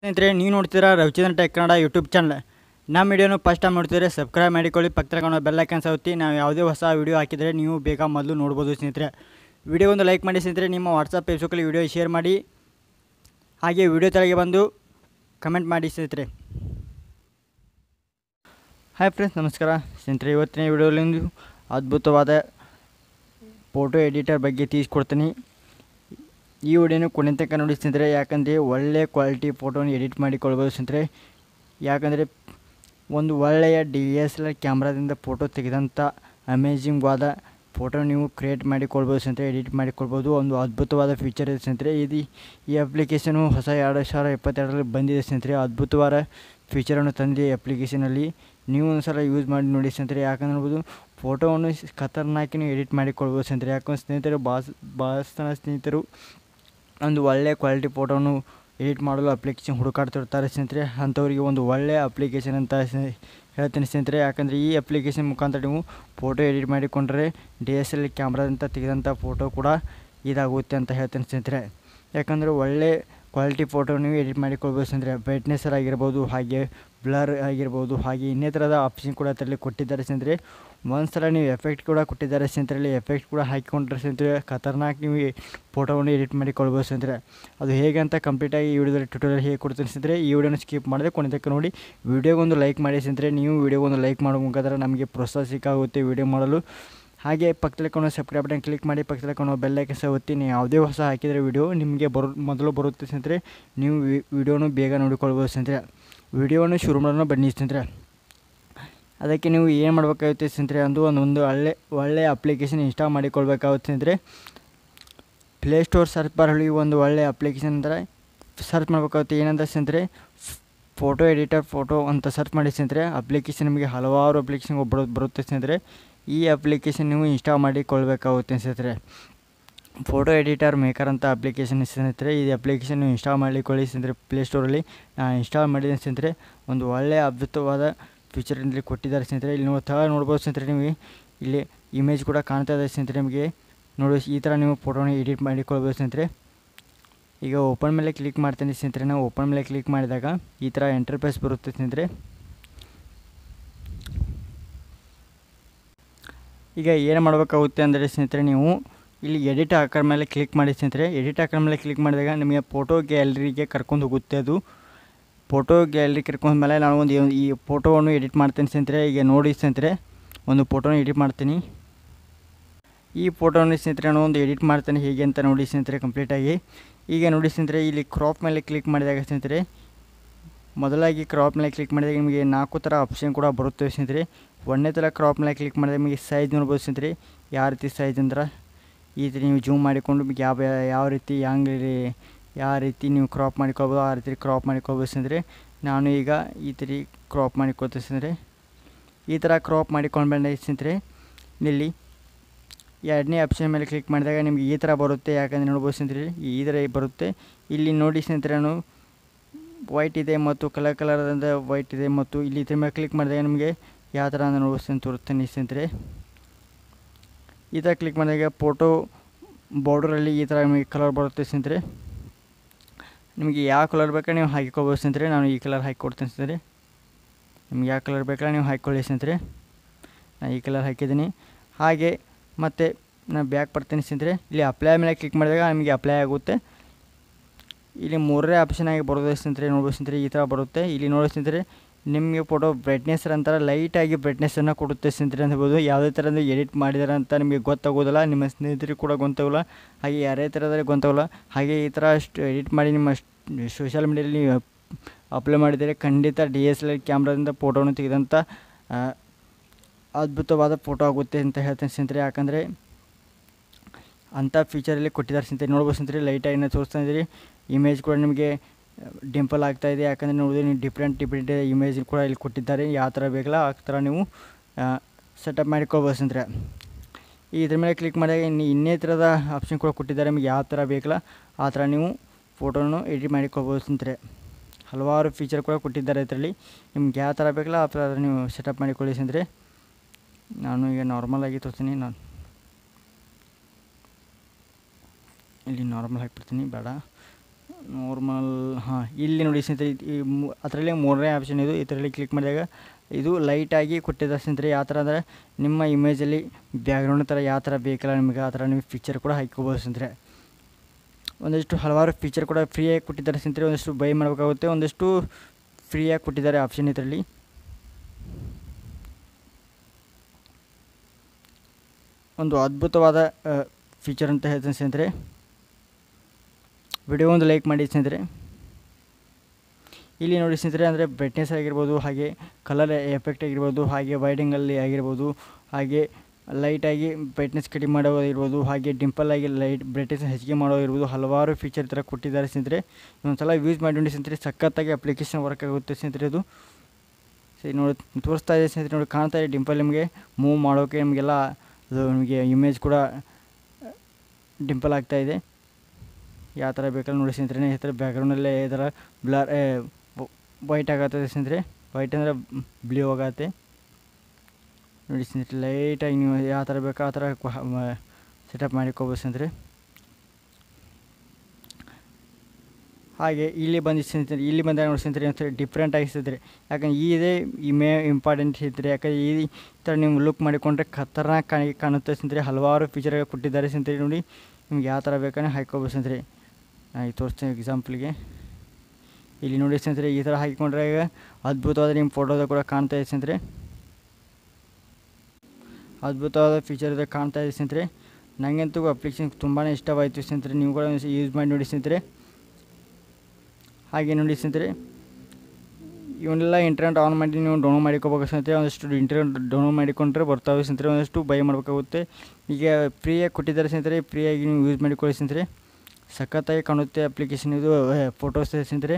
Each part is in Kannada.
ಸ್ನೇಹಿತರೆ ನೀವು ನೋಡ್ತೀರಾ Ravichandran tech Kannada YouTube channel ನಮ್ಮ ವಿಡಿಯೋನು ಫಸ್ಟ್ ಟೈಮ್ ನೋಡ್ತಿದ್ರೆ ಸಬ್ಸ್ಕ್ರೈಬ್ ಮಾಡಿಕೊಳ್ಳಿ ಪಕ್ಕದ ಬೆಲ್ ಐಕನ್ ಸೌತಿ ನಾವು ಯಾವುದೇ ಹೊಸ ವಿಡಿಯೋ ಹಾಕಿದರೆ ನೀವು ಬೇಗ ಮೊದಲು ನೋಡ್ಬೋದು ಸ್ನೇಹಿತರೆ ವಿಡಿಯೋ ಒಂದು ಲೈಕ್ ಮಾಡಿ ಸ್ನೇಹಿತರೆ ನಿಮ್ಮ ವಾಟ್ಸಪ್ ಫೇಸ್ಬುಕ್ಕಲ್ಲಿ ವಿಡಿಯೋ ಶೇರ್ ಮಾಡಿ ಹಾಗೆ ವಿಡಿಯೋ ತೆಳಗೆ ಬಂದು ಕಮೆಂಟ್ ಮಾಡಿ ಸ್ನೇಹಿತರೆ ಹಾಯ್ ಫ್ರೆಂಡ್ಸ್ ನಮಸ್ಕಾರ ಸ್ನೇಹಿತರೆ ಇವತ್ತಿನ ವಿಡಿಯೋದಲ್ಲಿ ಅದ್ಭುತವಾದ ಫೋಟೋ ಎಡಿಟರ್ ಬಗ್ಗೆ ತಿಳಿಸ್ಕೊಡ್ತೀನಿ ಈ ವಿಡಿಯೋನು ಕೊನೆ ತನಕ ನೋಡಿ ಸ್ನೇಹಿತರೆ ಯಾಕಂದರೆ ಒಳ್ಳೆ ಕ್ವಾಲಿಟಿ ಫೋಟೋನ ಎಡಿಟ್ ಮಾಡಿಕೊಳ್ಬೋದು ಸ್ನೇಹಿತರೆ ಯಾಕಂದರೆ ಒಂದು ಒಳ್ಳೆಯ ಡಿ ಎಸ್ ಎಲ್ ಆರ್ ಕ್ಯಾಮ್ರಾದಿಂದ ಫೋಟೋ ತೆಗೆದಂಥ ಅಮೇಜಿಂಗ್ವಾದ ಫೋಟೋ ನೀವು ಕ್ರಿಯೇಟ್ ಮಾಡಿಕೊಳ್ಬೋದು ಸ್ನೇಹಿತರೆ ಎಡಿಟ್ ಮಾಡಿಕೊಳ್ಬೋದು ಒಂದು ಅದ್ಭುತವಾದ ಫೀಚರ್ ಇದೆ ಸ್ನೇಹಿತರೆ ಇದು ಈ ಅಪ್ಲಿಕೇಶನು ಹೊಸ ಎರಡು ಸಾವಿರ ಇಪ್ಪತ್ತೆರಡರಲ್ಲಿ ಬಂದಿದೆ ಸ್ನೇಹಿತರೆ ಅದ್ಭುತವಾದ ಫೀಚರನ್ನು ತಂದಿದೆ ಈ ಅಪ್ಲಿಕೇಶನಲ್ಲಿ ನೀವು ಒಂದು ಸಲ ಯೂಸ್ ಮಾಡಿ ನೋಡಿ ಸ್ನೇಹಿತರೆ ಯಾಕಂದ್ರೆ ನೋಡ್ಬೋದು ಫೋಟೋವನ್ನು ಖತರ್ನಾಕಿ ನೀವು ಎಡಿಟ್ ಮಾಡಿಕೊಳ್ಬೋದು ಸ್ನೇಹಿತರೆ ಯಾಕಂದ್ರೆ ಸ್ನೇಹಿತರು ಬಾಸ್ ಬಾಸ್ತನ ಸ್ನೇಹಿತರು ಒಂದು ಒಳ್ಳೆಯ ಕ್ವಾಲಿಟಿ ಫೋಟೋವನ್ನು ಎಡಿಟ್ ಮಾಡಲು ಅಪ್ಲಿಕೇಶನ್ ಹುಡುಕಾಡ್ತಿರ್ತಾರೆ ಸ್ನೇಹಿತರೆ ಅಂಥವರಿಗೆ ಒಂದು ಒಳ್ಳೆಯ ಅಪ್ಲಿಕೇಶನ್ ಅಂತ ಸ್ನೇ- ಹೇಳ್ತೀನಿ ಸ್ನೇಹಿತರೆ ಯಾಕಂದರೆ ಈ ಅಪ್ಲಿಕೇಶನ್ ಮುಖಾಂತರ ನೀವು ಫೋಟೋ ಎಡಿಟ್ ಮಾಡಿಕೊಂಡ್ರೆ ಡಿ ಎಸ್ ಎಲ್ ಕ್ಯಾಮ್ರಾದಂಥ ತೆಗೆದಂಥ ಫೋಟೋ ಕೂಡ ಇದಾಗುತ್ತೆ ಅಂತ ಹೇಳ್ತೀನಿ ಸ್ನೇಹಿತರೆ ಯಾಕಂದರೆ ಒಳ್ಳೆ ಕ್ವಾಲಿಟಿ ಫೋಟೋ ನೀವು ಎಡಿಟ್ ಮಾಡಿಕೊಳ್ಬೋದು ಸ್ನೇಹಿತರೆ ಬ್ರೈಟ್ನೆಸ್ಸರ್ ಆಗಿರ್ಬೋದು ಹಾಗೆ ಬ್ಲರ್ ಆಗಿರ್ಬೋದು ಹಾಗೆ ಇನ್ನಿತರದ ಆಪ್ಷನ್ ಕೂಡ ಅದರಲ್ಲಿ ಕೊಟ್ಟಿದ್ದಾರೆ ಸ್ನೇಹಿತರೆ ಒಂದು ಸಲ ನೀವು ಎಫೆಕ್ಟ್ ಕೂಡ ಕೊಟ್ಟಿದ್ದಾರೆ ಸ್ನೇಹಿತರಲ್ಲಿ ಎಫೆಕ್ಟ್ ಕೂಡ ಹಾಕಿಕೊಂಡ್ರೆ ಸ್ನೇಹಿತರೆ ಖತರ್ನಾಕ್ ನೀವು ಈ ಫೋಟೋವನ್ನು ಎಡಿಟ್ ಮಾಡಿಕೊಳ್ಬೋದು ಸ್ನೇಹಿತರೆ ಅದು ಹೇಗೆ ಅಂತ ಕಂಪ್ಲೀಟಾಗಿ ಈ ವಿಡಿಯೋದಲ್ಲಿ ಟ್ಯೂಟೋರಿಯಲ್ ಹೇಗೆ ಕೊಡ್ತೀನಿ ಸ್ನೇಹಿತರೆ ಈ ವಿಡಿಯೋನ ಸ್ಕಿಪ್ ಮಾಡಿದ್ರೆ ಕೊನೆ ತನಕ ನೋಡಿ ವಿಡಿಯೋಗೊಂದು ಲೈಕ್ ಮಾಡಿ ಸ್ನೇಹಿತರೆ ನೀವು ವಿಡಿಯೋಗೊಂದು ಲೈಕ್ ಮಾಡೋ ಮುಖಾಂತರ ನಮಗೆ ಪ್ರೋತ್ಸಾಹ ಸಿಕ್ಕಾಗುತ್ತೆ ವಿಡಿಯೋ ಮಾಡಲು ಹಾಗೆ ಪಕ್ಕದಲ್ಲಿ ಕಾಣೋ ಸಬ್ಸ್ಕ್ರೈಬ್ ಬಟನ್ ಕ್ಲಿಕ್ ಮಾಡಿ ಪಕ್ಕದಲ್ಲಿ ಕಾಣೋ ಬೆಲ್ ಐಕನ್ ಸಹ ಒತ್ತಿ ನೀವು ಯಾವುದೇ ಹೊಸ ಹಾಕಿದರೆ ವಿಡಿಯೋ ನಿಮಗೆ ಬರೋ ಮೊದಲು ಬರುತ್ತೆ ಸ್ನೇಹಿತರೆ ನೀವು ವಿಡಿಯೋನು ಬೇಗ ನೋಡಿಕೊಳ್ಬೋದು ಸ್ನೇಹಿತರೆ ವಿಡಿಯೋನು ಶುರು ಮಾಡೋಣ ಬನ್ನಿ ಸ್ನೇಹಿತರೆ ಅದಕ್ಕೆ ನೀವು ಏನು ಮಾಡಬೇಕಾಗುತ್ತೆ ಸ್ನೇಹಿತರೆ ಅಂದು ಒಂದು ಒಂದು ಒಳ್ಳೆ ಒಳ್ಳೆಯ ಅಪ್ಲಿಕೇಶನ್ ಇನ್ಸ್ಟಾಲ್ ಮಾಡಿಕೊಳ್ಬೇಕಾಗುತ್ತೆ ಸ್ನೇಹಿತರೆ ಪ್ಲೇಸ್ಟೋರ್ ಸರ್ಚ್ ಬಾರಲ್ಲಿ ಒಂದು ಒಳ್ಳೆಯ ಅಪ್ಲಿಕೇಶನ್ ಅಂದರೆ ಸರ್ಚ್ ಮಾಡಬೇಕಾಗುತ್ತೆ ಏನಂತ ಸ್ನೇಹಿತರೆ ಫೋಟೋ ಎಡಿಟರ್ ಫೋಟೋ ಅಂತ ಸರ್ಚ್ ಮಾಡಿ ಸ್ನೇಹಿತರೆ ಅಪ್ಲಿಕೇಶನ್ ನಿಮಗೆ ಹಲವಾರು ಅಪ್ಲಿಕೇಶನ್ ಬರೋ ಬರುತ್ತೆ ಸ್ನೇಹಿತರೆ ಈ ಅಪ್ಲಿಕೇಶನ್ ನೀವು ಇನ್ಸ್ಟಾಲ್ ಮಾಡಿಕೊಳ್ಬೇಕಾಗುತ್ತೆ ಸ್ನೇಹಿತರೆ ಫೋಟೋ ಎಡಿಟರ್ ಮೇಕರ್ ಅಂತ ಅಪ್ಲಿಕೇಶನ್ ಸ್ನೇಹಿತರೆ ಈ ಅಪ್ಲಿಕೇಶನ್ ನೀವು ಇನ್ಸ್ಟಾಲ್ ಮಾಡಿಕೊಳ್ಳಿ ಸ್ನೇಹಿತರೆ ಪ್ಲೇಸ್ಟೋರಲ್ಲಿ ನಾನು ಇನ್ಸ್ಟಾಲ್ ಮಾಡಿದ್ದೀನಿ ಸ್ನೇಹಿತರೆ ಒಂದು ಒಳ್ಳೆಯ ಅದ್ಭುತವಾದ ಫೀಚರ್ ಇಲ್ಲಿ ಕೊಟ್ಟಿದ್ದಾರೆ ಸ್ನೇಹಿತರೆ ಇಲ್ಲಿ ನೀವು ತಳ ನೋಡ್ಬೋದು ಸ್ನೇಹಿತರೆ ನಿಮಗೆ ಇಲ್ಲಿ ಇಮೇಜ್ ಕೂಡ ಕಾಣ್ತಾ ಇದೆ ಸ್ನೇಹಿತರೆ ನಿಮಗೆ ನೋಡಿ ಈ ಥರ ನೀವು ಫೋಟೋನ ಎಡಿಟ್ ಮಾಡಿಕೊಳ್ಬೋದು ಸ್ನೇಹಿತರೆ ಈಗ ಓಪನ್ ಮೇಲೆ ಕ್ಲಿಕ್ ಮಾಡ್ತೀನಿ ಸ್ನೇಹಿತರೆ ನಾವು ಓಪನ್ ಮೇಲೆ ಕ್ಲಿಕ್ ಮಾಡಿದಾಗ ಈ ಥರ ಎಂಟರ್ಪೇಸ್ ಬರುತ್ತೆ ಸ್ನೇಹಿತರೆ ಈಗ ಏನು ಮಾಡಬೇಕಾಗುತ್ತೆ ಅಂದರೆ ಸ್ನೇಹಿತರೆ ನೀವು ಇಲ್ಲಿ ಎಡಿಟ್ ಹಾಕೋ ಮೇಲೆ ಕ್ಲಿಕ್ ಮಾಡಿ ಸ್ನೇಹಿತರೆ ಎಡಿಟ್ ಹಾಕೋ ಮೇಲೆ ಕ್ಲಿಕ್ ಮಾಡಿದಾಗ ನಿಮಗೆ ಫೋಟೋ ಗ್ಯಾಲರಿಗೆ ಕರ್ಕೊಂಡು ಹೋಗುತ್ತೆ ಅದು ಫೋಟೋ ಗ್ಯಾಲರಿ ಕರ್ಕೊಂಡ ಮೇಲೆ ನಾನು ಒಂದು ಈ ಫೋಟೋವನ್ನು ಎಡಿಟ್ ಮಾಡ್ತೀನಿ ಸ್ನೇಹಿತರೆ ಈಗ ನೋಡಿ ಸ್ನೇಹಿತರೆ ಒಂದು ಫೋಟೋನ ಎಡಿಟ್ ಮಾಡ್ತೀನಿ ಈ ಫೋಟೋನ ಸ್ನೇಹಿತರೆ ನಾನು ಒಂದು ಎಡಿಟ್ ಮಾಡ್ತೇನೆ ಹೇಗೆ ಅಂತ ನೋಡಿ ಸ್ನೇಹಿತರೆ ಕಂಪ್ಲೀಟಾಗಿ ಈಗ ನೋಡಿ ಸ್ನೇಹಿತರೆ ಇಲ್ಲಿ ಕ್ರಾಪ್ ಮೇಲೆ ಕ್ಲಿಕ್ ಮಾಡಿದಾಗ ಸ್ನೇಹಿತರೆ ಮೊದಲಾಗಿ ಕ್ರಾಪ್ ಮೇಲೆ ಕ್ಲಿಕ್ ಮಾಡಿದಾಗ ನಿಮಗೆ ನಾಲ್ಕು ಥರ ಆಪ್ಷನ್ ಕೂಡ ಬರುತ್ತೆ ಸ್ನೇಹಿತರೆ ಒಂದನೇ ಥರ ಕ್ರಾಪ್ ಮೇಲೆ ಕ್ಲಿಕ್ ಮಾಡಿದಾಗ ನಿಮಗೆ ಸೈಜ್ ನೋಡ್ಬೋದು ಸ್ನೇಹಿತರೆ ಯಾವ ರೀತಿ ಸೈಜ್ ಅಂದ್ರೆ ಈ ರೀತಿ ನೀವು ಜೂಮ್ ಮಾಡಿಕೊಂಡು ನಿಮಗೆ ಯಾವ ಯಾವ ರೀತಿ ಹೆಂಗೆ ಯಾವ ರೀತಿ ನೀವು ಕ್ರಾಪ್ ಮಾಡಿಕೊಳ್ಬೋದು ಆ ರೀತಿ ಕ್ರಾಪ್ ಮಾಡಿಕೊಳ್ಬೋದು ಸ್ನೇಹಿತರೆ ನಾನು ಈಗ ಈ ರೀತಿ ಕ್ರಾಪ್ ಮಾಡಿಕೊಳ್ತೀನಿ ಸ್ನೇಹಿತರೆ ಈ ಥರ ಕ್ರಾಪ್ ಮಾಡಿಕೊಂಡು ಬಂದ ಸ್ನೇಹಿತರೆ ಇಲ್ಲಿ ಎರಡನೇ ಆಪ್ಷನ್ ಮೇಲೆ ಕ್ಲಿಕ್ ಮಾಡಿದಾಗ ನಿಮಗೆ ಈ ಥರ ಬರುತ್ತೆ ಯಾಕಂದರೆ ನೋಡ್ಬೋದು ಸ್ನೇಹಿತರೆ ಈ ಥರ ಬರುತ್ತೆ ಇಲ್ಲಿ ನೋಡಿ ಸ್ನೇಹಿತರೆ ನಾನು ವೈಟ್ ಇದೆ ಮತ್ತು ಕಲರ್ ಕಲರ್ದಿಂದ ವೈಟ್ ಇದೆ ಮತ್ತು ಇಲ್ಲಿ ಇದ್ರ ಮೇಲೆ ಕ್ಲಿಕ್ ಮಾಡಿದಾಗ ನಿಮಗೆ ಯಾವ ಥರ ಅಂತ ನೋಡ್ಬೋದು ಸ್ನೇಹಿತರೆ ತೋರಿಸ್ತೀನಿ ಸ್ನೇಹಿತರೆ ಈ ಥರ ಕ್ಲಿಕ್ ಮಾಡಿದಾಗ ಫೋಟೋ ಬಾರ್ಡರಲ್ಲಿ ಈ ಥರ ನಿಮಗೆ ಕಲರ್ ಬರುತ್ತೆ ಸ್ನೇಹಿತರೆ ನಿಮಗೆ ಯಾವ ಕಲರ್ ಬೇಕಾ ನೀವು ಹಾಕಿಕೊಳ್ಬೋದು ಸ್ನೇಹಿತರೆ ನಾನು ಈ ಕಲರ್ ಹಾಕಿ ಕೊಡ್ತೀನಿ ಸ್ನೇಹಿತರೆ ನಿಮ್ಗೆ ಯಾವ ಕಲರ್ ಬೇಕಾ ನೀವು ಹಾಕ್ಕೊಳ್ಳಿ ಸ್ನೇಹಿತರೆ ನಾನು ಈ ಕಲರ್ ಹಾಕಿದ್ದೀನಿ ಹಾಗೆ ಮತ್ತು ನಾನು ಬ್ಯಾಕ್ ಬರ್ತೀನಿ ಸ್ನೇಹಿತರೆ ಇಲ್ಲಿ ಅಪ್ಲೈ ಮೇಲೆ ಕ್ಲಿಕ್ ಮಾಡಿದಾಗ ನಿಮಗೆ ಅಪ್ಲೈ ಆಗುತ್ತೆ ಇಲ್ಲಿ ಮೂರನೇ ಆಪ್ಷನ್ ಆಗಿ ಬರೋದು ಸ್ನೇಹಿತರೆ ನೋಡ್ಬೋದು ಸ್ನೇಹಿತರೆ ಈ ಥರ ಬರುತ್ತೆ ಇಲ್ಲಿ ನೋಡಿ ಸ್ನೇಹಿತರೆ ನಿಮಗೆ ಫೋಟೋ ಬ್ರೈಟ್ನೆಸ್ ಅಂತಾರೆ ಲೈಟಾಗಿ ಬ್ರೈಟ್ನೆಸ್ಸನ್ನು ಕೊಡುತ್ತೆ ಸ್ನೇಹಿತರೆ ಅನ್ಬೋದು ಯಾವುದೇ ಥರದ ಎಡಿಟ್ ಮಾಡಿದ್ದಾರೆ ಅಂತ ನಿಮಗೆ ಗೊತ್ತಾಗೋದಿಲ್ಲ ನಿಮ್ಮ ಸ್ನೇಹಿತರಿಗೆ ಕೂಡ ಗೊತ್ತಾಗೋಲ್ಲ ಹಾಗೆ ಯಾರೇ ಥರದಲ್ಲಿ ಗೊತ್ತಾಗೋಲ್ಲ ಹಾಗೆ ಈ ಥರ ಅಷ್ಟು ಎಡಿಟ್ ಮಾಡಿ ನಿಮ್ಮ ಸೋಷಿಯಲ್ ಮೀಡಿಯಲ್ಲಿ ನೀವು ಅಪ್ಲೈ ಮಾಡಿದರೆ ಖಂಡಿತ ಡಿ ಎಸ್ ಎಲ್ ಆರ್ ಕ್ಯಾಮ್ರಾದಿಂದ ಫೋಟೋನು ತೆಗೆದಂಥ ಅದ್ಭುತವಾದ ಫೋಟೋ ಆಗುತ್ತೆ ಅಂತ ಹೇಳ್ತೀನಿ ಸ್ನೇಹಿತರೆ ಯಾಕಂದರೆ ಅಂಥ ಫೀಚರಲ್ಲಿ ಕೊಟ್ಟಿದ್ದಾರೆ ಸ್ನೇಹಿತರೆ ನೋಡ್ಬೋದು ಸ್ನೇಹಿತರೆ ಲೈಟಾಗಿ ತೋರಿಸ್ತಾ ಇದ್ದೀರಿ ಇಮೇಜ್ ಕೂಡ ನಿಮಗೆ ಡಿಂಪಲ್ ಆಗ್ತಾ ಇದೆ ಯಾಕಂದರೆ ನೋಡಿದ್ರೆ ನೀವು ಡಿಫ್ರೆಂಟ್ ಡಿಫ್ರೆಂಟ್ ಇಮೇಜ್ ಕೂಡ ಇಲ್ಲಿ ಕೊಟ್ಟಿದ್ದಾರೆ ಯಾವ ಥರ ಬೇಕಲ್ಲ ಆ ಥರ ನೀವು ಸೆಟಪ್ ಮಾಡಿಕೊಳ್ಬೋದು ಸ್ನೇಹಿತರೆ ಈ ಇದ್ರ ಮೇಲೆ ಕ್ಲಿಕ್ ಮಾಡಿದಾಗ ಇನ್ನು ಇನ್ನೇ ಥರದ ಆಪ್ಷನ್ ಕೂಡ ಕೊಟ್ಟಿದ್ದಾರೆ ನಿಮಗೆ ಯಾವ ಥರ ಬೇಕಲ್ಲ ಆ ಥರ ನೀವು ಫೋಟೋನು ಎಡಿಟ್ ಮಾಡಿಕೊಳ್ಬೋದು ಸ್ನೇಹಿತರೆ ಹಲವಾರು ಫೀಚರ್ ಕೂಡ ಕೊಟ್ಟಿದ್ದಾರೆ ಇದರಲ್ಲಿ ನಿಮ್ಗೆ ಯಾವ ಥರ ಬೇಕಲ್ಲ ಆ ಥರ ನೀವು ಸೆಟಪ್ ಮಾಡಿಕೊಳ್ಳಿ ಸ್ನೇಹಿತರೆ ನಾನು ಈಗ ನಾರ್ಮಲಾಗಿ ತೋರಿಸ್ತೀನಿ ನಾನು ಇಲ್ಲಿ ನಾರ್ಮಲ್ ಹಾಕ್ಬಿಡ್ತೀನಿ ಬೇಡ ನಾರ್ಮಲ್ ಹಾಂ ಇಲ್ಲಿ ನೋಡಿ ಸ್ನೇಹಿತರೆ ಅದರಲ್ಲಿ ಮೂರನೇ ಆಪ್ಷನ್ ಇದು ಇದರಲ್ಲಿ ಕ್ಲಿಕ್ ಮಾಡಿದಾಗ ಇದು ಲೈಟಾಗಿ ಕೊಟ್ಟಿದ್ದಾರೆ ಸ್ನೇಹಿತರೆ ಯಾವ ಥರ ಅಂದರೆ ನಿಮ್ಮ ಇಮೇಜಲ್ಲಿ ಬ್ಯಾಕ್ಗ್ರೌಂಡ್ ಥರ ಯಾವ ಥರ ಬೇಕಲ್ಲ ನಿಮಗೆ ಆ ಥರ ನೀವು ಫೀಚರ್ ಕೂಡ ಹಾಕ್ಕೋಬೋದು ಸ್ನೇಹಿತರೆ ಒಂದಷ್ಟು ಹಲವಾರು ಫೀಚರ್ ಕೂಡ ಫ್ರೀಯಾಗಿ ಕೊಟ್ಟಿದ್ದಾರೆ ಸ್ನೇಹಿತರೆ ಒಂದಷ್ಟು ಬೈ ಮಾಡಬೇಕಾಗುತ್ತೆ ಒಂದಷ್ಟು ಫ್ರೀಯಾಗಿ ಕೊಟ್ಟಿದ್ದಾರೆ ಆಪ್ಷನ್ ಇದರಲ್ಲಿ ಒಂದು ಅದ್ಭುತವಾದ ಫೀಚರ್ ಅಂತ ಹೇಳ್ತೀನಿ ಸ್ನೇಹಿತರೆ ವಿಡಿಯೋ ಒಂದು ಲೈಕ್ ಮಾಡಿ ಸ್ನೇಹಿತರೆ ಇಲ್ಲಿ ನೋಡಿ ಸ್ನೇಹಿತರೆ ಅಂದರೆ ಬ್ರೈಟ್ನೆಸ್ ಆಗಿರ್ಬೋದು ಹಾಗೆ ಕಲರ್ ಎಫೆಕ್ಟ್ ಆಗಿರ್ಬೋದು ಹಾಗೆ ವೈಡಿಂಗಲ್ಲಿ ಆಗಿರ್ಬೋದು ಹಾಗೆ ಲೈಟಾಗಿ ಬ್ರೈಟ್ನೆಸ್ ಕಡಿಮೆ ಮಾಡೋದಿರ್ಬೋದು ಹಾಗೆ ಡಿಂಪಲ್ ಆಗಿ ಲೈಟ್ ಬ್ರೈಟ್ನೆಸ್ ಹೆಚ್ಚಿಗೆ ಮಾಡೋದಿರ್ಬೋದು ಹಲವಾರು ಫೀಚರ್ ಥರ ಕೊಟ್ಟಿದ್ದಾರೆ ಸ್ನೇಹಿತರೆ ಒಂದು ಸಲ ಯೂಸ್ ಮಾಡಿ ನೋಡಿ ಸ್ನೇಹಿತರೆ ಸಖತ್ತಾಗಿ ಅಪ್ಲಿಕೇಶನ್ ವರ್ಕ್ ಆಗುತ್ತೆ ಸ್ನೇಹಿತರೆ ಇದು ಸರಿ ನೋಡಿ ತೋರಿಸ್ತಾ ಇದೆ ಸ್ನೇಹಿತರೆ ನೋಡಿ ಕಾಣ್ತಾ ಇದೆ ಡಿಂಪಲ್ ನಿಮಗೆ ಮೂವ್ ಮಾಡೋಕ್ಕೆ ನಿಮಗೆಲ್ಲ ಅದು ನಿಮಗೆ ಇಮೇಜ್ ಕೂಡ ಡಿಂಪಲ್ ಆಗ್ತಾ ಇದೆ ಯಾವ ಥರ ಬೇಕಲ್ಲ ನೋಡಿ ಸ್ನೇಹಿತರೆ ಈ ಥರ ಬ್ಯಾಕ್ಗ್ರೌಂಡಲ್ಲೇ ಈ ಥರ ಬ್ಲರ್ ವೈಟ್ ಆಗತ್ತದೆ ಸ್ನೇಹಿತರೆ ವೈಟ್ ಅಂದರೆ ಬ್ಲೂ ಆಗತ್ತೆ ನೋಡಿ ಸ್ನೇಹಿತರೆ ಲೈಟಾಗಿ ನೀವು ಯಾವ ಥರ ಬೇಕೋ ಆ ಥರ ಸೆಟಪ್ ಮಾಡಿಕೋಬೋದು ಸ್ನೇಹಿತರೆ ಹಾಗೆ ಇಲ್ಲಿ ಬಂದು ಸ್ನೇಹಿತರೆ ಇಲ್ಲಿ ಬಂದಾಗ ನೋಡಿ ಸ್ನೇಹಿತರೆ ಒಂಥರ ಡಿಫ್ರೆಂಟ್ ಆಗಿ ಸ್ನೇಹಿತರೆ ಯಾಕಂದ್ರೆ ಇದೇ ಮೇ ಇಂಪಾರ್ಟೆಂಟ್ ಸ್ನೇಹಿತರೆ ಯಾಕಂದರೆ ಈ ಥರ ನೀವು ಲುಕ್ ಮಾಡಿಕೊಂಡ್ರೆ ಖತರ್ನಾಕ್ ಕಾಣಿ ಕಾಣುತ್ತೆ ಸ್ನೇಹಿತರೆ ಹಲವಾರು ಫೀಚರ್ಗಳು ಕೊಟ್ಟಿದ್ದಾರೆ ಸ್ನೇಹಿತರೆ ನೋಡಿ ನಿಮ್ಗೆ ಯಾವ ಥರ ಬೇಕಂದ್ರೆ ಹಾಕ್ಕೋಬೋದು ಸ್ನೇಹಿತರೆ ಈಗ ತೋರಿಸ್ತೀನಿ ಎಕ್ಸಾಂಪಲ್ಗೆ ಇಲ್ಲಿ ನೋಡಿ ಸ್ನೇಹಿತರೆ ಈ ಥರ ಹಾಕಿಕೊಂಡ್ರೆ ಈಗ ಅದ್ಭುತವಾದ ನಿಮ್ಮ ಫೋಟೋದ ಕೂಡ ಕಾಣ್ತಾ ಇದೆ ಸ್ನೇಹಿತರೆ ಅದ್ಭುತವಾದ ಫೀಚರ್ ಇದೆ ಕಾಣ್ತಾ ಇದೆ ಸ್ನೇಹಿತರೆ ನನಗಂತೂ ಅಪ್ಲಿಕೇಶನ್ ತುಂಬಾ ಇಷ್ಟವಾಯಿತು ಸ್ನೇಹಿತರೆ ನೀವು ಕೂಡ ಯೂಸ್ ಮಾಡಿ ನೋಡಿ ಸ್ನೇಹಿತರೆ ಹಾಗೆ ನೋಡಿ ಸ್ನೇಹಿತರೆ ಇವನ್ನೆಲ್ಲ ಇಂಟರ್ನೆಟ್ ಆನ್ ಮಾಡಿ ನೀವು ಡೌನ್ಲೋಡ್ ಮಾಡಿಕೋಬೇಕು ಸ್ನೇಹಿತರೆ ಒಂದಷ್ಟು ಇಂಟರ್ನೆಟ್ ಡೌನ್ಲೋಡ್ ಮಾಡಿಕೊಂಡ್ರೆ ಬರ್ತಾವೆ ಸ್ನೇಹಿತರೆ ಒಂದಷ್ಟು ಬೈ ಮಾಡಬೇಕಾಗುತ್ತೆ ಈಗ ಫ್ರೀಯಾಗಿ ಕೊಟ್ಟಿದ್ದಾರೆ ಸ್ನೇಹಿತರೆ ಫ್ರೀಯಾಗಿ ನೀವು ಯೂಸ್ ಮಾಡಿಕೊಳ್ಳಿ ಸ್ನೇಹಿತರೆ ಸಖತ್ತಾಗಿ ಕಾಣುತ್ತೆ ಅಪ್ಲಿಕೇಶನ್ ಇದು ಫೋಟೋಸ್ ಸ್ನೇಹಿತರೆ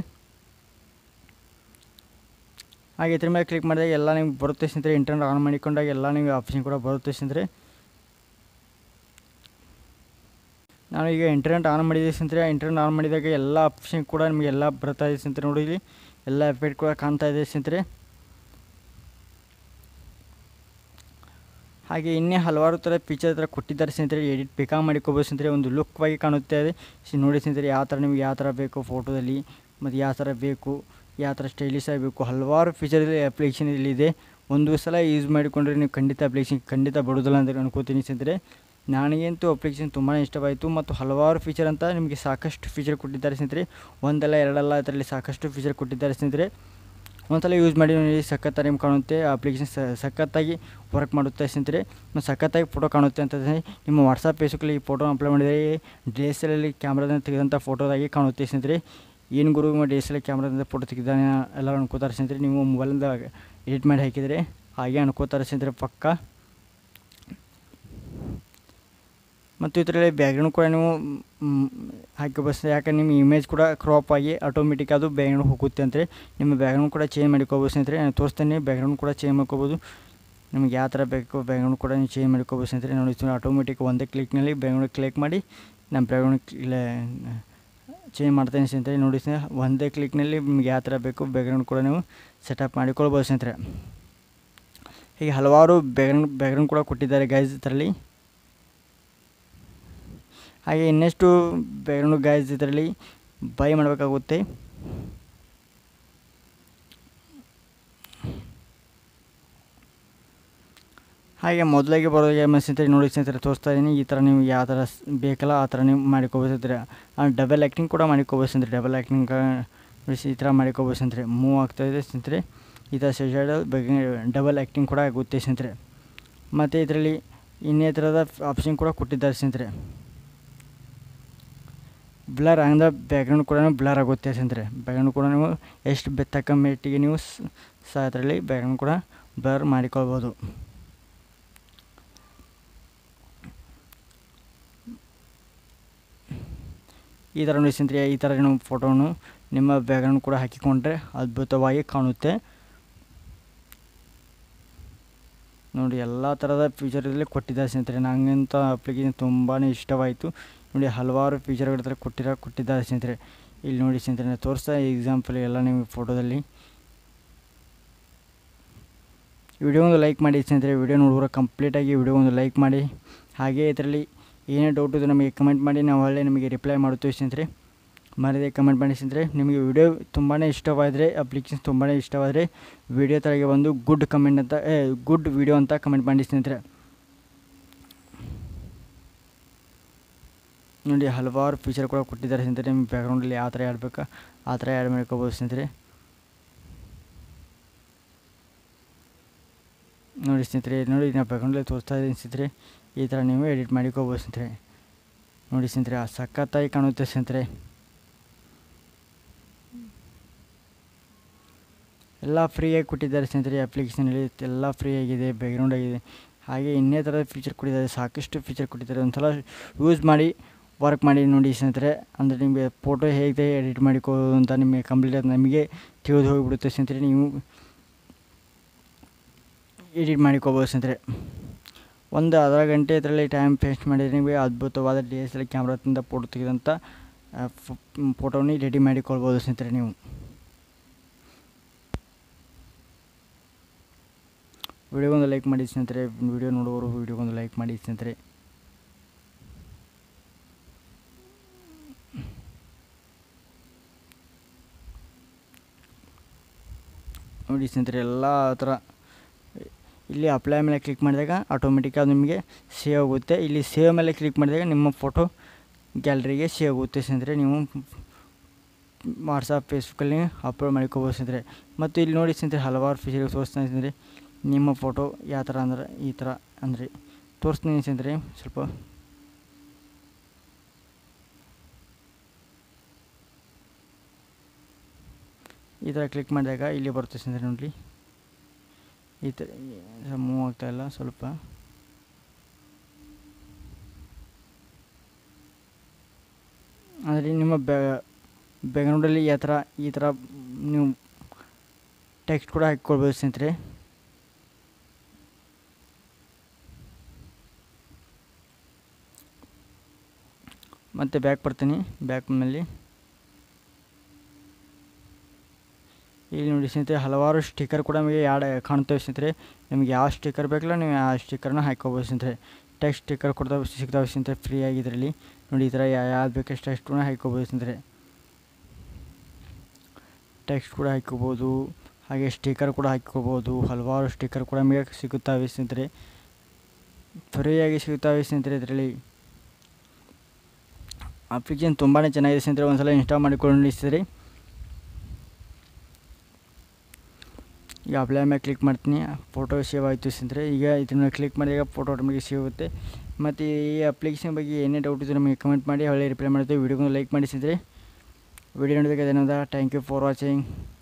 ಹಾಗೆ ಇದ್ರ ಮೇಲೆ ಕ್ಲಿಕ್ ಮಾಡಿದಾಗ ಎಲ್ಲ ನಿಮ್ಗೆ ಬರುತ್ತೆ ಸ್ನೇಹಿತರೆ ಇಂಟರ್ನೆಟ್ ಆನ್ ಮಾಡಿಕೊಂಡಾಗ ಎಲ್ಲ ನಿಮಗೆ ಆಪ್ಷನ್ ಕೂಡ ಬರುತ್ತೆ ಸ್ನೇಹಿತರೆ ನಾನು ಈಗ ಇಂಟರ್ನೆಟ್ ಆನ್ ಮಾಡಿದ್ದೆ ಸ್ನೇಹಿತರೆ ಇಂಟರ್ನೆಟ್ ಆನ್ ಮಾಡಿದಾಗ ಎಲ್ಲ ಆಪ್ಷನ್ ಕೂಡ ನಿಮಗೆ ಎಲ್ಲ ಬರ್ತಾ ಇದೆ ಸ್ನೇಹಿತರೆ ನೋಡಿ ಇಲ್ಲಿ ಎಲ್ಲ ಎಫೆಕ್ಟ್ ಕೂಡ ಕಾಣ್ತಾ ಇದೆ ಸ್ನೇಹಿತರೆ ಹಾಗೆ ಇನ್ನೇ ಹಲವಾರು ಥರ ಫೀಚರ್ ಥರ ಕೊಟ್ಟಿದ್ದಾರೆ ಸ್ನೇಹಿತರೆ ಎಡಿಟ್ ಬೇಕಾ ಮಾಡಿಕೋಬೋದು ಸ್ನೇಹಿತರೆ ಒಂದು ಲುಕ್ವಾಗಿ ಕಾಣುತ್ತೆ ಇದೆ ನೋಡಿ ಸ್ನೇಹಿತರೆ ಯಾವ ಥರ ನಿಮ್ಗೆ ಯಾವ ಥರ ಬೇಕು ಫೋಟೋದಲ್ಲಿ ಮತ್ತು ಯಾವ ಥರ ಬೇಕು ಯಾವ ಥರ ಸ್ಟೈಲಿಶ್ ಆಗಬೇಕು ಹಲವಾರು ಫೀಚರ್ ಅಪ್ಲಿಕೇಶನ್ ಇಲ್ಲಿದೆ ಒಂದು ಸಲ ಯೂಸ್ ಮಾಡಿಕೊಂಡ್ರೆ ನೀವು ಖಂಡಿತ ಅಪ್ಲಿಕೇಶನ್ ಖಂಡಿತ ಬಿಡೋದಿಲ್ಲ ಅಂತ ಅನ್ಕೋತೀನಿ ಸ್ನೇಹಿತರೆ ನನಗಂತೂ ಅಪ್ಲಿಕೇಶನ್ ತುಂಬಾ ಇಷ್ಟವಾಯಿತು ಮತ್ತು ಹಲವಾರು ಫೀಚರ್ ಅಂತ ನಿಮಗೆ ಸಾಕಷ್ಟು ಫೀಚರ್ ಕೊಟ್ಟಿದ್ದಾರೆ ಸ್ನೇಹಿತರೆ ಒಂದಲ್ಲ ಎರಡಲ್ಲ ಅದರಲ್ಲಿ ಸಾಕಷ್ಟು ಫೀಚರ್ ಕೊಟ್ಟಿದ್ದಾರೆ ಸ್ನೇಹಿತರೆ ಒಂದ್ಸಲ ಯೂಸ್ ಮಾಡಿ ನೋಡಿ ಸಖತ್ತ ನಿಮ್ಗೆ ಕಾಣುತ್ತೆ ಅಪ್ಲಿಕೇಶನ್ ಸಖತ್ತಾಗಿ ವರ್ಕ್ ಮಾಡುತ್ತೆ ಸ್ನೇಹಿತರೆ ಮತ್ತು ಸಖತ್ತಾಗಿ ಫೋಟೋ ಕಾಣುತ್ತೆ ಅಂತಂದರೆ ನಿಮ್ಮ ವಾಟ್ಸಪ್ ಫೇಸ್ಬುಕ್ಕಲ್ಲಿ ಈ ಫೋಟೋ ಅಪ್ಲೋಡ್ ಮಾಡಿದರೆ ಡಿ ಎಸ್ ಎಲ್ ಕ್ಯಾಮ್ರಾದಿಂದ ತೆಗೆದಂಥ ಫೋಟೋದಾಗಿ ಕಾಣುತ್ತೆ ಸ್ನೇಹಿತರೆ ಏನು ಗುರು ಡಿ ಎಸ್ ಎಲ್ ಕ್ಯಾಮ್ರಾದಿಂದ ಫೋಟೋ ತೆಗೆದಾನೆ ಎಲ್ಲ ಅನ್ಕೋತಾರೆ ಸ್ನೇಹಿತರೆ ನೀವು ಮೊಬೈಲಿಂದ ಎಡಿಟ್ ಮಾಡಿ ಹಾಕಿದರೆ ಹಾಗೆ ಅನ್ಕೋತಾರೆ ಸ್ನೇಹಿತರೆ ಪಕ್ಕ ಮತ್ತು ಇದರಲ್ಲಿ ಬ್ಯಾಕ್ಗ್ರೌಂಡ್ ಕೂಡ ನೀವು ಹಾಕಿಬೋದು ಯಾಕಂದ್ರೆ ನಿಮ್ಮ ಇಮೇಜ್ ಕೂಡ ಕ್ರಾಪ್ ಆಗಿ ಆಟೋಮೆಟಿಕ್ ಅದು ಬ್ಯಾಕ್ಗ್ರೌಂಡ್ ಹೋಗುತ್ತೆ ಅಂದರೆ ನಿಮ್ಮ ಬ್ಯಾಕ್ಗ್ರೌಂಡ್ ಕೂಡ ಚೇಂಜ್ ಮಾಡ್ಕೋಬೋದು ಸ್ನೇಹಿತರೆ ನಾನು ತೋರಿಸ್ತೇನೆ ಬ್ಯಾಕ್ಗ್ರೌಂಡ್ ಕೂಡ ಚೇಂಜ್ ಮಾಡ್ಕೋಬೋದು ನಿಮಗೆ ಯಾವ ಥರ ಬೇಕು ಬ್ಯಾಕ್ಗ್ರೌಂಡ್ ಕೂಡ ನೀವು ಚೇಂಜ್ ಮಾಡ್ಕೋಬೋದು ಸ್ನೇಹಿತರೆ ನೋಡಿ ಆಟೋಮೆಟಿಕ್ ಒಂದೇ ಕ್ಲಿಕ್ನಲ್ಲಿ ಬ್ಯಾಕ್ಗ್ರೌಂಡ್ ಕ್ಲಿಕ್ ಮಾಡಿ ನಮ್ಮ ಬ್ಯಾಕ್ಗ್ರೌಂಡ್ ಚೇಂಜ್ ಮಾಡ್ತೇನೆ ಸ್ನೇಹಿತರೆ ನೋಡಿ ಸ್ನೇಹ ಒಂದೇ ಕ್ಲಿಕ್ನಲ್ಲಿ ನಿಮ್ಗೆ ಯಾವ ಥರ ಬೇಕು ಬ್ಯಾಕ್ಗ್ರೌಂಡ್ ಕೂಡ ನೀವು ಸೆಟಪ್ ಮಾಡಿಕೊಳ್ಬೋದು ಸ್ನೇಹಿತರೆ ಹೀಗೆ ಹಲವಾರು ಬ್ಯಾಕ್ಗ್ರೌಂಡ್ ಬ್ಯಾಕ್ಗ್ರೌಂಡ್ ಕೂಡ ಕೊಟ್ಟಿದ್ದಾರೆ ಗೈಸ್ ಇದರಲ್ಲಿ ಹಾಗೆ ಇನ್ನೆಷ್ಟು ಬ್ಯಾಕ್ಗ್ರೌಂಡ್ ಗೈಸ್ ಇದರಲ್ಲಿ ಬೈ ಮಾಡಬೇಕಾಗುತ್ತೆ ಹಾಗೆ ಮೊದಲಾಗಿ ಬರೋದು ಏನು ಸ್ನೇಹಿತರೆ ನೋಡಿ ಸ್ನೇಹಿತರೆ ತೋರಿಸ್ತಾ ಇದ್ದೀನಿ ಈ ಥರ ನೀವು ಯಾವ ಥರ ಬೇಕಲ್ಲ ಆ ಥರ ನೀವು ಮಾಡಿಕೋಬೋದು ಸ್ನೇಹಿತರೆ ಡಬಲ್ ಆ್ಯಕ್ಟಿಂಗ್ ಕೂಡ ಮಾಡಿಕೋಬೋದು ಸ್ನೇಹಿತರೆ ಡಬಲ್ ಆ್ಯಕ್ಟಿಂಗ್ ಈ ಥರ ಮಾಡಿಕೋಬೋದು ಸ್ನೇಹಿತರೆ ಮೂವ್ ಆಗ್ತಾಯಿದೆ ಸ್ನೇಹಿತರೆ ಈ ಥರ ಸೈಡ್ ಬಗ್ಗೆ ಡಬಲ್ ಆ್ಯಕ್ಟಿಂಗ್ ಕೂಡ ಆಗುತ್ತೆ ಸ್ನೇಹಿತರೆ ಮತ್ತು ಇದರಲ್ಲಿ ಇನ್ನೇ ಥರದ ಆಪ್ಷನ್ ಕೂಡ ಕೊಟ್ಟಿದ್ದಾರೆ ಸ್ನೇಹಿತರೆ ಬ್ಲರ್ ಅಂದರೆ ಬ್ಯಾಕ್ಗ್ರೌಂಡ್ ಕೂಡ ಬ್ಲರ್ ಆಗುತ್ತೆ ಸ್ನೇಹಿತರೆ ಬ್ಯಾಕ್ಗ್ರೌಂಡ್ ಕೂಡ ನೀವು ಎಷ್ಟು ಬೆತ್ತಕ್ಕ ಮೆಟ್ಟಿಗೆ ನೀವು ಸಹ ಅದರಲ್ಲಿ ಬ್ಯಾಕ್ಗ್ರೌಂಡ್ ಕೂಡ ಬ್ಲರ್ ಮಾಡಿಕೊಳ್ಬೋದು ಈ ಥರ ನೋಡಿ ಸ್ನೇಹಿತರೆ ಈ ಥರ ನೀವು ಫೋಟೋನು ನಿಮ್ಮ ಬ್ಯಾಕ್ಗ್ರೌಂಡ್ ಕೂಡ ಹಾಕಿಕೊಂಡ್ರೆ ಅದ್ಭುತವಾಗಿ ಕಾಣುತ್ತೆ ನೋಡಿ ಎಲ್ಲ ಥರದ ಫೀಚರ್ ಇದರಲ್ಲಿ ಕೊಟ್ಟಿದ್ದಾರೆ ಸ್ನೇಹಿತರೆ ನನಗಂತ ಅಪ್ಲಿಕೇಶನ್ ತುಂಬಾ ಇಷ್ಟವಾಯಿತು ನೋಡಿ ಹಲವಾರು ಫೀಚರ್ಗಳ ಥರ ಕೊಟ್ಟಿರೋ ಕೊಟ್ಟಿದ್ದಾರೆ ಸ್ನೇಹಿತರೆ ಇಲ್ಲಿ ನೋಡಿ ಸ್ನೇಹಿತರೆ ತೋರಿಸ್ತಾ ಎಕ್ಸಾಂಪಲ್ ಎಲ್ಲ ನಿಮಗೆ ಫೋಟೋದಲ್ಲಿ ವಿಡಿಯೋ ಒಂದು ಲೈಕ್ ಮಾಡಿ ಸ್ನೇಹಿತರೆ ವಿಡಿಯೋ ನೋಡುವ ಕಂಪ್ಲೀಟಾಗಿ ವಿಡಿಯೋ ಒಂದು ಲೈಕ್ ಮಾಡಿ ಹಾಗೆ ಇದರಲ್ಲಿ ಏನೇ ಡೌಟ್ ಇದೆ ನಮಗೆ ಕಮೆಂಟ್ ಮಾಡಿ ನಾವು ಒಳ್ಳೆ ನಿಮಗೆ ರಿಪ್ಲೈ ಮಾಡುತ್ತೇವೆ ಸ್ನೇಹಿತರೆ ಮರದೇ ಕಮೆಂಟ್ ಮಾಡಿ ಸ್ನೇಹಿತರೆ ನಿಮಗೆ ವಿಡಿಯೋ ತುಂಬಾ ಇಷ್ಟವಾದರೆ ಅಪ್ಲಿಕೇಶನ್ ತುಂಬಾ ಇಷ್ಟವಾದರೆ ವಿಡಿಯೋ ತಳಗೆ ಬಂದು ಗುಡ್ ಕಮೆಂಟ್ ಅಂತ ಗುಡ್ ವಿಡಿಯೋ ಅಂತ ಕಮೆಂಟ್ ಮಾಡಿ ಸ್ನೇಹಿತರೆ ನೋಡಿ ಹಲವಾರು ಫೀಚರ್ ಕೂಡ ಕೊಟ್ಟಿದ್ದಾರೆ ಸ್ನೇಹಿತರೆ ನಿಮ್ಮ ಬ್ಯಾಕ್ಗ್ರೌಂಡಲ್ಲಿ ಯಾವ ಥರ ಆಡಬೇಕಾ ಆ ಥರ ಆ್ಯಡ್ ಮಾಡ್ಕೋಬೋದು ಸ್ನೇಹಿತರೆ ನೋಡಿ ಸ್ನೇಹಿತರೆ ನೋಡಿ ನಾವು ಬ್ಯಾಕ್ಗ್ರೌಂಡಲ್ಲಿ ತೋರಿಸ್ತಾ ಇದ್ದೀನಿ ಸ್ನೇಹಿತರೆ ಈ ಥರ ನೀವು ಎಡಿಟ್ ಮಾಡಿಕೋಬೋದು ಸ್ನೇಹಿತರೆ ನೋಡಿ ಸ್ನೇಹಿತರೆ ಆ ಸಖತ್ತಾಗಿ ಕಾಣುತ್ತೆ ಸ್ನೇಹಿತರೆ ಎಲ್ಲ ಫ್ರೀಯಾಗಿ ಕೊಟ್ಟಿದ್ದಾರೆ ಸ್ನೇಹಿತರೆ ಅಪ್ಲಿಕೇಶನಲ್ಲಿ ಎಲ್ಲ ಫ್ರೀ ಆಗಿದೆ ಬ್ಯಾಕ್ಗ್ರೌಂಡ್ ಆಗಿದೆ ಹಾಗೆ ಇನ್ನೇ ಥರದ ಫೀಚರ್ ಕೊಟ್ಟಿದ್ದಾರೆ ಸಾಕಷ್ಟು ಫೀಚರ್ ಕೊಟ್ಟಿದ್ದಾರೆ ಒಂದು ಸಲ ಯೂಸ್ ಮಾಡಿ ವರ್ಕ್ ಮಾಡಿ ನೋಡಿ ಸ್ನೇಹಿತರೆ ಅಂದರೆ ನಿಮಗೆ ಫೋಟೋ ಹೇಗೆ ಎಡಿಟ್ ಮಾಡಿಕೊಳ್ಳೋದು ಅಂತ ನಿಮಗೆ ಕಂಪ್ಲೀಟ್ ನಮಗೆ ತಿಳಿದು ಹೋಗಿಬಿಡುತ್ತೆ ಸ್ನೇಹಿತರೆ ನೀವು ಎಡಿಟ್ ಮಾಡಿಕೋಬೋದು ಸ್ನೇಹಿತರೆ ಒಂದು ಅರ್ಧ ಗಂಟೆ ಇದರಲ್ಲಿ ಟೈಮ್ ವೇಸ್ಟ್ ಮಾಡಿದರೆ ನಿಮಗೆ ಅದ್ಭುತವಾದ ಡಿ ಎಸ್ ಎಲ್ ಕ್ಯಾಮ್ರಾದಿಂದ ಫೋಟೋ ತೆಗೆದಂಥ ಫೋಟೋನ ರೆಡಿ ಮಾಡಿಕೊಳ್ಬೋದು ಸ್ನೇಹಿತರೆ ನೀವು ವಿಡಿಯೋಗೊಂದು ಲೈಕ್ ಮಾಡಿ ಸ್ನೇಹಿತರೆ ವಿಡಿಯೋ ನೋಡುವವರು ವಿಡಿಯೋಗೊಂದು ಲೈಕ್ ಮಾಡಿ ಸ್ನೇಹಿತರೆ ನೋಡಿ ಸ್ನೇಹಿತರೆ ಎಲ್ಲ ಥರ ಇಲ್ಲಿ ಅಪ್ಲೈ ಮೇಲೆ ಕ್ಲಿಕ್ ಮಾಡಿದಾಗ ಆಟೋಮೆಟಿಕ್ ಅದು ನಿಮಗೆ ಸೇವ್ ಆಗುತ್ತೆ ಇಲ್ಲಿ ಸೇವ್ ಮೇಲೆ ಕ್ಲಿಕ್ ಮಾಡಿದಾಗ ನಿಮ್ಮ ಫೋಟೋ ಗ್ಯಾಲರಿಗೆ ಸೇವ್ ಆಗುತ್ತೆ ಸ್ನೇಹಿತರೆ ನೀವು ವಾಟ್ಸಪ್ ಫೇಸ್ಬುಕ್ಕಲ್ಲಿ ಅಪ್ಲೋಡ್ ಮಾಡ್ಕೋಬೋದು ಸ್ನೇಹಿತರೆ ಮತ್ತು ಇಲ್ಲಿ ನೋಡಿ ಸ್ನೇಹಿತರೆ ಹಲವಾರು ಫೀಚರ್ ತೋರಿಸ್ತಾನೆ ಸ್ನೇಹಿತರೆ ನಿಮ್ಮ ಫೋಟೋ ಯಾವ ಥರ ಅಂದ್ರೆ ಈ ಥರ ಅಂದರೆ ತೋರಿಸ್ತೀನಿ ಸ್ನೇಹಿತರೆ ಸ್ವಲ್ಪ ಈ ಥರ ಕ್ಲಿಕ್ ಮಾಡಿದಾಗ ಇಲ್ಲಿ ಬರುತ್ತೆ ಸ್ನೇಹಿತರೆ ನೋಡಿ ಈ ಥರ ಮೂವ್ ಆಗ್ತಾ ಇಲ್ಲ ಸ್ವಲ್ಪ ಅಂದರೆ ನಿಮ್ಮ ಬ್ಯಾಕ್ಗ್ರೌಂಡಲ್ಲಿ ಯಾವ ಥರ ಈ ಥರ ನೀವು ಟೆಕ್ಸ್ಟ್ ಕೂಡ ಹಾಕ್ಕೊಳ್ಬೋದು ಸ್ನೇಹಿತರೆ ಮತ್ತು ಬ್ಯಾಕ್ ಬರ್ತೀನಿ ಬ್ಯಾಕ್ ಮೇಲೆ ಇಲ್ಲಿ ನೋಡಿ ಸ್ನೇಹಿತರೆ ಹಲವಾರು ಸ್ಟಿಕ್ಕರ್ ಕೂಡ ನಮಗೆ ಯಾಡ್ ಕಾಣ್ತವೆ ಸ್ನೇಹಿತರೆ ನಿಮಗೆ ಯಾವ ಸ್ಟಿಕ್ಕರ್ ಬೇಕಲ್ಲ ನೀವು ಆ ಸ್ಟಿಕ್ಕರ್ನ ಹಾಕ್ಕೋಬೋದು ಸ್ನೇಹಿತರೆ ಟೆಕ್ಸ್ಟ್ ಸ್ಟಿಕ್ಕರ್ ಕೊಡ್ತಾವೆ ಸಿಗ್ತಾವೆ ಸ್ನೇಹಿತರೆ ಫ್ರೀಯಾಗಿ ಇದರಲ್ಲಿ ನೋಡಿ ಈ ಥರ ಯಾವ್ದು ಬೇಕಷ್ಟು ಟೆಕ್ಸ್ಟನ್ನ ಹಾಕ್ಕೋಬೋದು ಸ್ನೇಹಿತರೆ ಟೆಕ್ಸ್ಟ್ ಕೂಡ ಹಾಕ್ಕೋಬೋದು ಹಾಗೆ ಸ್ಟಿಕ್ಕರ್ ಕೂಡ ಹಾಕ್ಕೋಬೋದು ಹಲವಾರು ಸ್ಟಿಕ್ಕರ್ ಕೂಡ ನಮಗೆ ಸಿಗುತ್ತವೆ ಸ್ನೇಹಿತರೆ ಫ್ರೀಯಾಗಿ ಸಿಗುತ್ತವೆ ಸ್ನೇಹಿತರೆ ಇದರಲ್ಲಿ ಅಪ್ಲಿಕೇಶನ್ ತುಂಬಾ ಚೆನ್ನಾಗಿದೆ ಸ್ನೇಹಿತರೆ ಒಂದು ಸಲ ಇನ್ಸ್ಟಾಲ್ ಮಾಡಿಕೊಂಡು ಸ್ನೇಹಿತರೆ ಈಗ ಅಪ್ಲೈ ಮೇಲೆ ಕ್ಲಿಕ್ ಮಾಡ್ತೀನಿ ಫೋಟೋ ಸೇವ್ ಆಯಿತು ಸ್ನೇಹಿತರೆ ಈಗ ಇದನ್ನು ಕ್ಲಿಕ್ ಮಾಡಿದಾಗ ಫೋಟೋ ಆಟೋಮೆಟಿಕ್ ಸೇವ್ ಆಗುತ್ತೆ ಮತ್ತು ಈ ಅಪ್ಲಿಕೇಶನ್ ಬಗ್ಗೆ ಏನೇ ಡೌಟ್ ಇದ್ದರೂ ನಮಗೆ ಕಮೆಂಟ್ ಮಾಡಿ ಒಳ್ಳೆ ರಿಪ್ಲೈ ಮಾಡ್ತೀವಿ ವಿಡಿಯೋಗೊಂದು ಲೈಕ್ ಮಾಡಿ ಸ್ನೇಹಿತರೆ ವಿಡಿಯೋ ನೋಡಿದಾಗ ಧನ್ಯವಾದ ಥ್ಯಾಂಕ್ ಯು ಫಾರ್ ವಾಚಿಂಗ್